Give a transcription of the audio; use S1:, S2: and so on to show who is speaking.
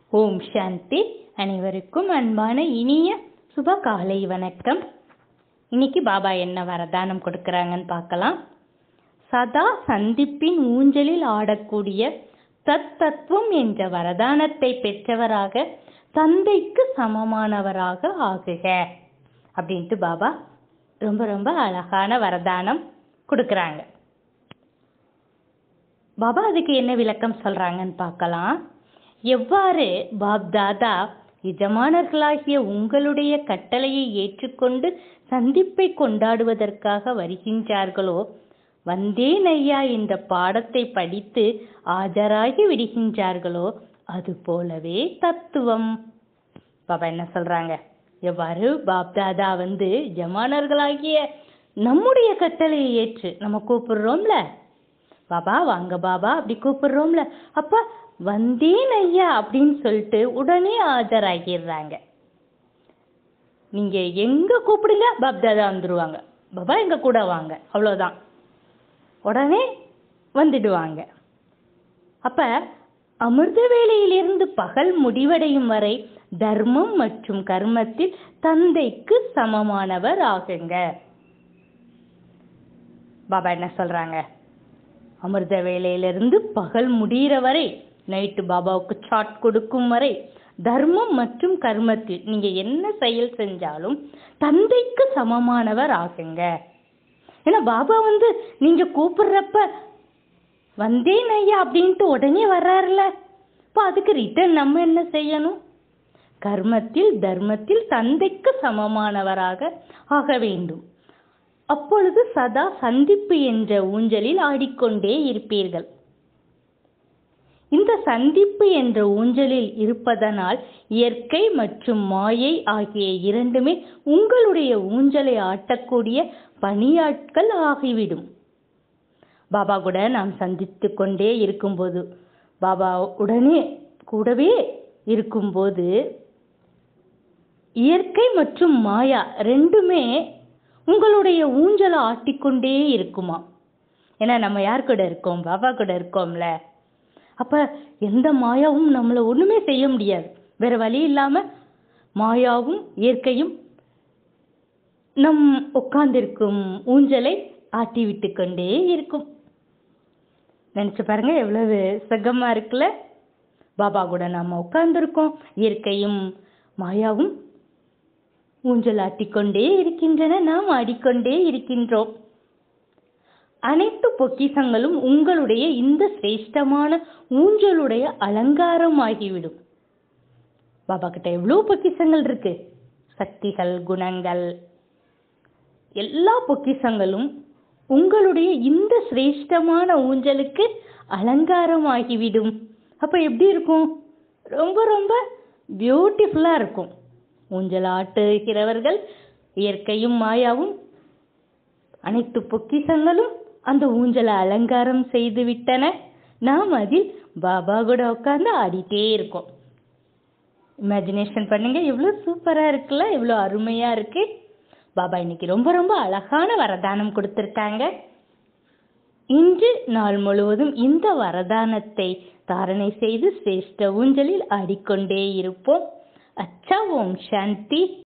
S1: ஓம் சாந்தி அனைவருக்கும் அன்பான இனிய சுப காலை வணக்கம் இன்னைக்கு பாபா என்ன வரதானம் கொடுக்கறாங்கன்னு பார்க்கலாம் சதா சந்திப்பின் ஊஞ்சலில் ஆடக்கூடிய தத் தத்துவம் என்ற வரதானத்தை பெற்றவராக தந்தைக்கு சமமானவராக ஆகுக அப்படின்ட்டு பாபா ரொம்ப ரொம்ப அழகான வரதானம் கொடுக்கறாங்க பாபா அதுக்கு என்ன விளக்கம் சொல்றாங்கன்னு பார்க்கலாம் எவ்வாறு பாப் தாதா எஜமானர்களாகிய உங்களுடைய கட்டளையை ஏற்றுக்கொண்டு சந்திப்பை கொண்டாடுவதற்காக வருகின்றார்களோ வந்தேன் ஐயா என்ற பாடத்தை படித்து ஆஜராகி விடுகின்றார்களோ அது போலவே தத்துவம் பாபா என்ன சொல்றாங்க எவ்வாறு பாப் தாதா வந்து ஜமானர்களாகிய நம்முடைய கட்டளையை ஏற்று நம்ம கூப்பிடுறோம்ல பாபா வாங்க பாபா அப்படி கூப்பிடுறோம்ல அப்ப வந்தேன் ஐயா அப்படின்னு சொல்லிட்டு உடனே ஆஜராகிடுறாங்க நீங்க எங்க கூப்பிடுங்க பாப் தாதா வந்துருவாங்க பாபா எங்க கூட வாங்க அவ்வளவுதான் உடனே வந்துடுவாங்க அப்ப அமிர்த வேளையிலிருந்து பகல் முடிவடையும் வரை தர்மம் மற்றும் கர்மத்தில் தந்தைக்கு சமமானவர் ஆகுங்க பாபா என்ன சொல்றாங்க அமிர்த வேளையிலிருந்து பகல் முடிகிற வரை நைட்டு பாபாவுக்கு சாட் கொடுக்கும் வரை தர்மம் மற்றும் கர்மத்தில் நீங்க என்ன செயல் செஞ்சாலும் தந்தைக்கு சமமானவர் ஆகுங்க ஏன்னா பாபா வந்து நீங்க கூப்பிடுறப்ப வந்தேன் ஐயா அப்படின்ட்டு உடனே வர்றாருல இப்போ அதுக்கு ரிட்டர்ன் நம்ம என்ன செய்யணும் கர்மத்தில் தர்மத்தில் தந்தைக்கு சமமானவராக ஆக வேண்டும் அப்பொழுது சதா சந்திப்பு என்ற ஊஞ்சலில் ஆடிக்கொண்டே இருப்பீர்கள் இந்த சந்திப்பு என்ற ஊஞ்சலில் இருப்பதனால் இயற்கை மற்றும் மாயை ஆகிய இரண்டுமே உங்களுடைய ஊஞ்சலை ஆட்டக்கூடிய பணியாட்கள் ஆகிவிடும் பாபா கூட நாம் சந்தித்து கொண்டே இருக்கும்போது பாபா உடனே கூடவே இருக்கும்போது இயற்கை மற்றும் மாயா ரெண்டுமே உங்களுடைய ஊஞ்சலை ஆட்டிக்கொண்டே இருக்குமா ஏன்னா நம்ம யார் கூட இருக்கோம் பாபா கூட இருக்கோம்ல அப்ப எந்த மாயாவும் நம்மளை ஒண்ணுமே செய்ய முடியாது வேற வழி இல்லாம மாயாவும் இயற்கையும் நம் உட்கார்ந்திருக்கும் ஊஞ்சலை ஆட்டி விட்டு கொண்டே இருக்கும் நினைச்சு பாருங்க எவ்வளவு சுகமா இருக்குல்ல பாபா கூட நாம உட்கார்ந்துருக்கோம் இயற்கையும் மாயாவும் ஊஞ்சல் ஆட்டிக்கொண்டே இருக்கின்றன நாம் ஆடிக்கொண்டே இருக்கின்றோம் அனைத்து பொக்கிசங்களும் உங்களுடைய இந்த சிரேஷ்டமான ஊஞ்சலுடைய அலங்காரம் ஆகிவிடும் பாபா கிட்ட எவ்வளவு பொக்கிசங்கள் இருக்கு சக்திகள் குணங்கள் எல்லா பொக்கிசங்களும் உங்களுடைய இந்த சிரேஷ்டமான ஊஞ்சலுக்கு அலங்காரம் ஆகிவிடும் அப்ப எப்படி இருக்கும் ரொம்ப ரொம்ப பியூட்டிஃபுல்லா இருக்கும் ஊஞ்சல் ஆட்டுகிறவர்கள் இயற்கையும் மாயாவும் அனைத்து பொக்கிசங்களும் அந்த ஊஞ்சலை அலங்காரம் செய்து விட்டன நாம் அதில் பாபா கூட உட்கார்ந்து ஆடிட்டே இருக்கோம் இமேஜினேஷன் பண்ணுங்க எவ்வளவு சூப்பரா இருக்குல்ல எவ்வளவு அருமையா இருக்கு பாபா இன்னைக்கு ரொம்ப ரொம்ப அழகான வரதானம் கொடுத்திருக்காங்க இன்று நாள் முழுவதும் இந்த வரதானத்தை தாரணை செய்து சிரேஷ்ட ஊஞ்சலில் ஆடிக்கொண்டே இருப்போம் அச்சா ஓம் சாந்தி